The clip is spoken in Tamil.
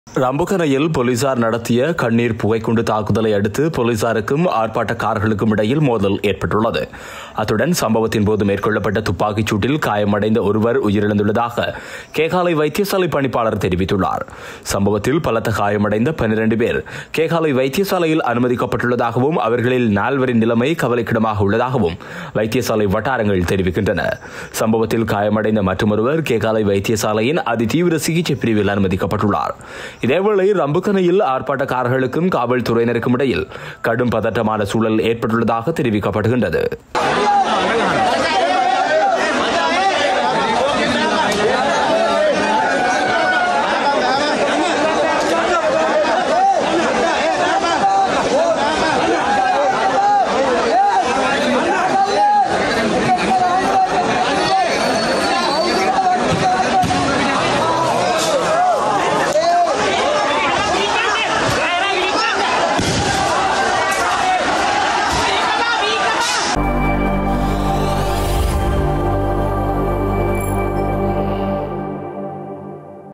ரம்புகனையில் போலீசார் நடத்திய கண்ணீர் புகைக்குண்டு தாக்குதலை அடுத்து போலீசாருக்கும் ஆர்ப்பாட்டக்காரர்களுக்கும் இடையில் மோதல் ஏற்பட்டுள்ளது அத்துடன் சம்பவத்தின் போது மேற்கொள்ளப்பட்ட துப்பாக்கிச் சூட்டில் காயமடைந்த ஒருவர் உயிரிழந்துள்ளதாக கேகாலை வைத்தியசாலை பணிப்பாளர் தெரிவித்துள்ளார் சம்பவத்தில் பலத்த காயமடைந்த பனிரண்டு பேர் கேகாலை வைத்தியசாலையில் அனுமதிக்கப்பட்டுள்ளதாகவும் அவர்களில் நால்வரின் நிலைமை கவலைக்கிடமாக உள்ளதாகவும் வைத்தியசாலை வட்டாரங்கள் தெரிவிக்கின்றன சம்பவத்தில் காயமடைந்த மற்றொருவர் கேகாலை வைத்தியசாலையின் அதிதீவிர சிகிச்சை பிரிவில் அனுமதிக்கப்பட்டுள்ளார் இதேவேளை ரம்புக்கனையில் ஆர்ப்பாட்டக்காரர்களுக்கும் காவல்துறையினருக்கும் இடையில் கடும் பதற்றமான சூழல் ஏற்பட்டுள்ளதாக தெரிவிக்கப்படுகின்றது